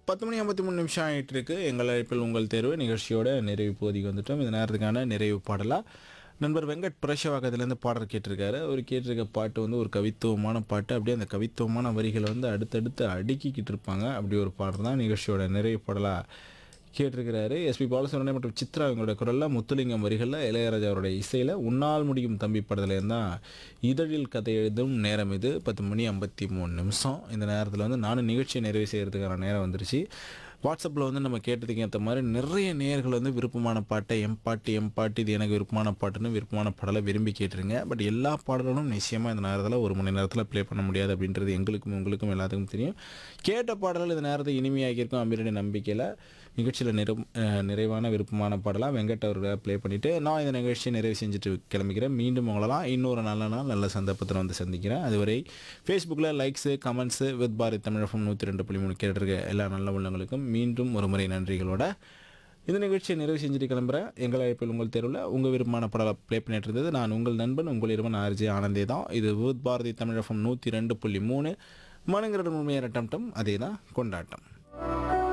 பத்து மணி ஐம்பத்தி மூணு நிமிஷம் ஆகிட்டு இருக்கு எங்கள் அழைப்பில் உங்கள் தேர்வு நிகழ்ச்சியோட நிறைவு பகுதிக்கு வந்துட்டோம் இந்த நேரத்துக்கான நிறைவு பாடலாக நண்பர் வெங்கட் புரஷவாக்கத்துலேருந்து பாடல் கேட்டிருக்காரு அவர் கேட்டிருக்க பாட்டு வந்து ஒரு கவித்துவமான பாட்டு அப்படியே அந்த கவித்துவமான வரிகளை வந்து அடுத்தடுத்து அடுக்கிக்கிட்டு இருப்பாங்க அப்படி ஒரு பாடல் தான் நிகழ்ச்சியோட நிறைவு பாடலாக கேட்டிருக்கிறாரு எஸ்பி பாலசுப்ரமணியம் மற்றும் சித்ரா இவங்களோட குரலில் முத்துலிங்கம் வரிகளில் இளையராஜா அவருடைய இசையில் உன்னால் முடியும் தம்பி படத்துலேருந்து தான் இதழில் கதை எழுதும் நேரம் இது பத்து மணி ஐம்பத்தி மூணு நிமிஷம் இந்த நேரத்தில் வந்து நானும் நிகழ்ச்சியை நிறைவு செய்கிறதுக்கான நேரம் வந்துருச்சு வாட்ஸ்அப்பில் வந்து நம்ம கேட்டதுக்கு ஏற்ற மாதிரி நிறைய நேயர்கள் வந்து விருப்பமான பாட்டை எம் பாட்டு எம் பாட்டு இது எனக்கு விருப்பமான பாட்டுன்னு விருப்பமான பாடலை விரும்பி கேட்டுருங்க பட் எல்லா பாடல்களும் நிச்சயமாக இந்த நேரத்தில் ஒரு மணி நேரத்தில் ப்ளே பண்ண முடியாது அப்படின்றது எங்களுக்கும் உங்களுக்கும் எல்லாத்துக்கும் தெரியும் கேட்ட பாடல்கள் இந்த நேரத்தை இனிமையாக்கியிருக்கும் அப்படின்ற நம்பிக்கையில் நிகழ்ச்சியில் நிறை அஹ் நிறைவான விருப்பமான பாடலாக வெங்கட் அவர்களை ப்ளே பண்ணிவிட்டு நான் இந்த நிகழ்ச்சியை நிறைவு செஞ்சுட்டு கிளம்பிக்கிறேன் மீண்டும் உங்களெல்லாம் இன்னொரு நல்ல நாள் நல்ல சந்தர்ப்பத்தில் வந்து சந்திக்கிறேன் அதுவரை ஃபேஸ்புக்கில் likes comments with Bharat Tamilagam நூற்றி ரெண்டு புள்ளி மூணு கேட்டிருக்க எல்லா நல்ல உள்ளங்களுக்கும் மீண்டும் ஒரு முறை நன்றிகளோட இந்த நிகழ்ச்சியை நிறைவு செஞ்சுட்டு கிளம்புறேன் எங்கள் அழைப்பில் உங்கள் தெருவில் உங்கள் விருப்பமான படம் ப்ளே பண்ணிட்டு இருந்தது நான் உங்கள் நண்பன் உங்கள் இருவன் ஆர்ஜி ஆனந்தே தான் இது வித் பாரதி தமிழகம் நூற்றி ரெண்டு புள்ளி மூணு மனங்கிற உண்மையான டம்டம் அதே தான் கொண்டாட்டம்